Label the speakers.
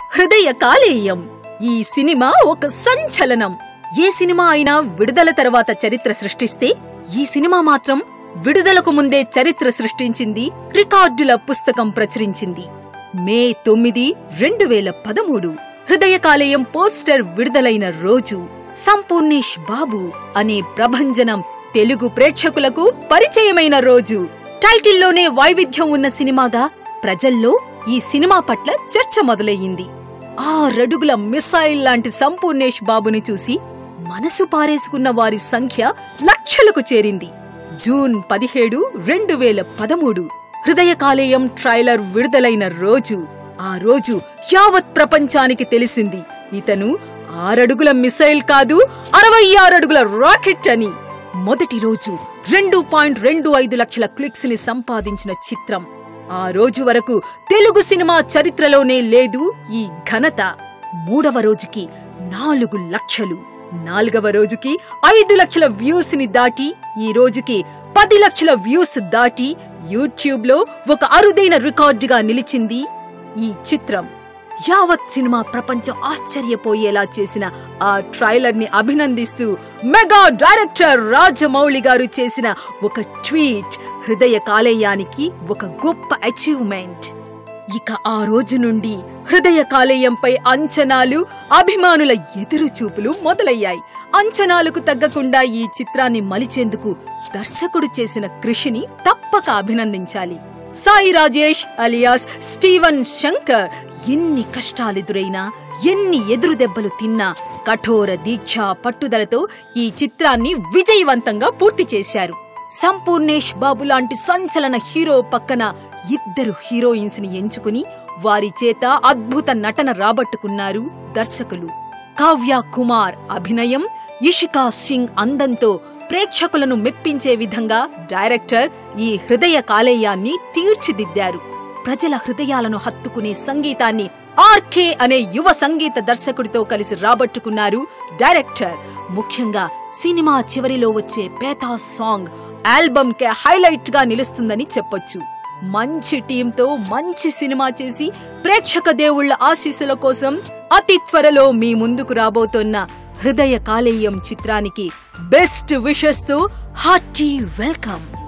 Speaker 1: హృదయ కాలేయం ఈ సినిమా ఒక సంచలనం ఏ సినిమా అయినా విడుదల తర్వాత చరిత్ర సృష్టిస్తే ఈ సినిమా మాత్రం విడుదలకు ముందే చరిత్ర సృష్టించింది రికార్డుల పుస్తకం ప్రచురించింది మే తొమ్మిది రెండు వేల పదమూడు హృదయ కాలేయం పోస్టర్ విడుదలైన రోజు సంపూర్ణేష్ బాబు అనే ప్రభంజనం తెలుగు ప్రేక్షకులకు పరిచయమైన రోజు టైటిల్లోనే వైవిధ్యం ఉన్న సినిమాగా ప్రజల్లో ఈ సినిమా పట్ల చర్చ మొదలయ్యింది ఆరడుగుల మిసైల్ లాంటి సంపూర్ణేష్ బాబుని చూసి మనసు పారేసుకున్న వారి సంఖ్య లక్షలకు చేరింది జూన్ పదిహేడు రెండు వేల పదమూడు హృదయ కాలేయం ట్రైలర్ విడుదలైన రోజు ఆ రోజు యావత్ ప్రపంచానికి తెలిసింది ఇతను ఆరడుగుల మిసైల్ కాదు అరవై ఆరడుగుల రాకెట్ అని మొదటి రోజు రెండు పాయింట్ రెండు ఐదు లక్షల క్లిక్స్ ని సంపాదించిన చిత్రం ఆ రోజు వరకు తెలుగు సినిమా చరిత్రలోనే లేదు ఈ ఘనత మూడవ రోజుకి నాలుగు లక్షలు నాలుగవ రోజుకి ఐదు లక్షల వ్యూస్ ని దాటి ఈ రోజుకి పది లక్షల వ్యూస్ దాటి యూట్యూబ్ లో ఒక అరుదైన రికార్డుగా నిలిచింది ఈ చిత్రం యావత్ సినిమా ప్రపంచం ఆశ్చర్యపోయేలా చేసిన ఆ ట్రైలర్ ని అభినందిస్తూ మెగా డైరెక్టర్ రాజమౌళి గారు చేసిన ఒక ట్వీట్ హృదయ కాలేయానికి ఒక గొప్ప అచీవ్మెంట్ ఇక ఆ రోజు నుండి హృదయ కాలేయంపై అంచనాలు అభిమానుల ఎదురు చూపులు మొదలయ్యాయి అంచనాలకు తగ్గకుండా ఈ చిత్రాన్ని మలిచేందుకు దర్శకుడు చేసిన కృషిని తప్పక అభినందించాలి సాయి రాజేష్ అలియాస్ స్టీవన్ శంకర్ ఎన్ని కష్టాలెదురైనా ఎన్ని ఎదురు దెబ్బలు తిన్నా కఠోర దీక్ష పట్టుదలతో ఈ చిత్రాన్ని విజయవంతంగా పూర్తి చేశారు సంపూర్ణేష్ బాబు లాంటి సంచలన హీరో పక్కన ఇద్దరు హీరోయిన్స్ ని ఎంచుకుని వారి చేత అద్భుత నటన రాబట్టుకున్నారు దర్శకులు కావ్య కుమార్ అభినయం ఇషికా సింగ్ అందంతో ప్రేక్షకులను మెప్పించే విధంగా డైరెక్టర్ ఈ హృదయ కాలేయాన్ని తీర్చిదిద్దారు ప్రజల హృదయాలను హత్తుకునే సంగీతాన్ని ఆర్కే అనే యువ సంగీత దర్శకుడితో కలిసి రాబట్టుకున్నారు డైరెక్టర్ ముఖ్యంగా సినిమా చివరిలో వచ్చే పేతా సాంగ్ ఆల్బమ్ కే హైలైట్ గా నిలుస్తుందని చెప్పొచ్చు మంచి టీంతో మంచి సినిమా చేసి ప్రేక్షక దేవుళ్ల ఆశీస్సుల కోసం అతి త్వరలో మీ ముందుకు రాబోతోన్న హృదయ కాలేయం చిత్రానికి బెస్ట్ విషెస్ తో హార్టీ వెల్కమ్